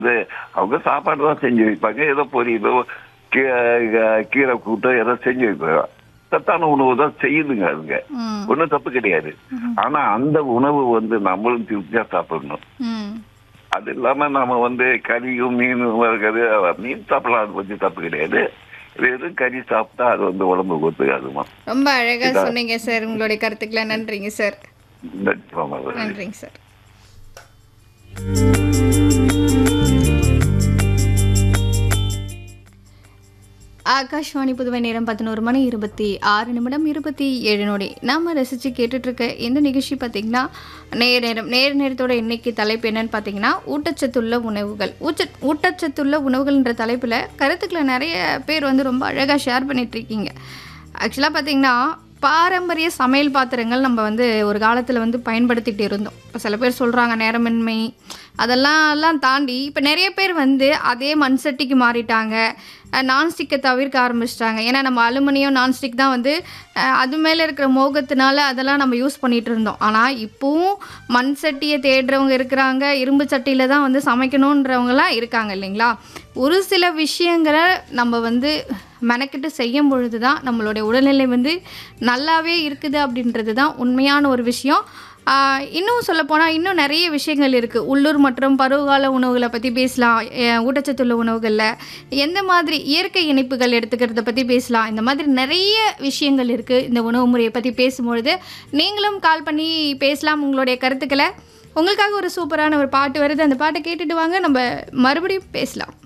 இது அவங்க சாப்பாடு தான் செஞ்சு வைப்பாங்க ஏதோ பொரியலோ கீ- கீரை கூட்டோ ஏதோ செஞ்சு வைப்பாங்க சத்தான உணவு தான் செய்யுதுங்க அதுங்க ம் ஒன்றும் தப்பு கிடையாது ஆனா அந்த உணவு வந்து நம்மளும் திருப்தியா சாப்பிடணும் ம் அது இல்லாம நாம வந்து கறியும் மீனும் இருக்குது மீன் சாப்பிடலாம் அது பத்தி தப்பு கிடையாது வெறும் கறி சாப்பிட்டா அது வந்து உடம்புக்கு ஒத்துக்காதுமா ரொம்ப அழகா சொன்னீங்க சார் உங்களுடைய கருத்துக்களை நன்றிங்க சார் நிச்சயமா. நன்றிங்க சார் ஆகாஷ்வாணி புதுவை நேரம் பதினோரு மணி இருபத்தி ஆறு நிமிடம் இருபத்தி ஏழு நொடி நாம ரசித்து கேட்டுட்ருக்க இந்த நிகழ்ச்சி பார்த்திங்கன்னா நேர் நேரம் நேர் நேரத்தோட இன்னைக்கு தலைப்பு என்னன்னு பார்த்தீங்கன்னா ஊட்டச்சத்துள்ள உணவுகள் ஊட்ட ஊட்டச்சத்துள்ள உணவுகள்ன்ற தலைப்பில் கருத்துக்களை நிறைய பேர் வந்து ரொம்ப அழகாக ஷேர் பண்ணிகிட்ருக்கீங்க ஆக்சுவலாக பார்த்தீங்கன்னா பாரம்பரிய சமையல் பாத்திரங்கள் நம்ம வந்து ஒரு காலத்தில் வந்து பயன்படுத்திட்டு இருந்தோம் இப்போ சில பேர் சொல்கிறாங்க நேரமின்மை அதெல்லாம் எல்லாம் தாண்டி இப்போ நிறைய பேர் வந்து அதே மண் சட்டிக்கு மாறிட்டாங்க நான்ஸ்டிக்கை தவிர்க்க ஆரம்பிச்சிட்டாங்க ஏன்னா நம்ம அலுமினியம் நான்ஸ்டிக் தான் வந்து அஹ், அது மேலே இருக்கிற மோகத்தினால அதெல்லாம் நம்ம யூஸ் பண்ணிட்டு இருந்தோம் ஆனால் இப்போவும் மண் சட்டியை தேடுறவங்க இருக்கிறாங்க இரும்பு சட்டியில் தான் வந்து சமைக்கணுன்றவங்களாம் இருக்காங்க இல்லைங்களா ஒரு சில விஷயங்களை நம்ம வந்து மெனக்கிட்டு செய்யும் பொழுது தான் நம்மளுடைய உடல்நிலை வந்து நல்லாவே இருக்குது அப்படின்றது தான் உண்மையான ஒரு விஷயம் ஆஹ் இன்னும் சொல்லப்போனால் இன்னும் நிறைய விஷயங்கள் இருக்குது உள்ளூர் மற்றும் பருவகால உணவுகளை பற்றி பேசலாம் அஹ் ஊட்டச்சத்துள்ள உணவுகளில் எந்த மாதிரி இயற்கை இணைப்புகள் எடுத்துக்கிறத பற்றி பேசலாம் இந்த மாதிரி நிறைய விஷயங்கள் இருக்குது இந்த உணவு முறையை பற்றி பேசும்பொழுது நீங்களும் கால் பண்ணி பேசலாம் உங்களுடைய கருத்துக்களை உங்களுக்காக ஒரு சூப்பரான ஒரு பாட்டு வருது அந்த பாட்டை கேட்டுட்டு வாங்க நம்ம மறுபடியும் பேசலாம்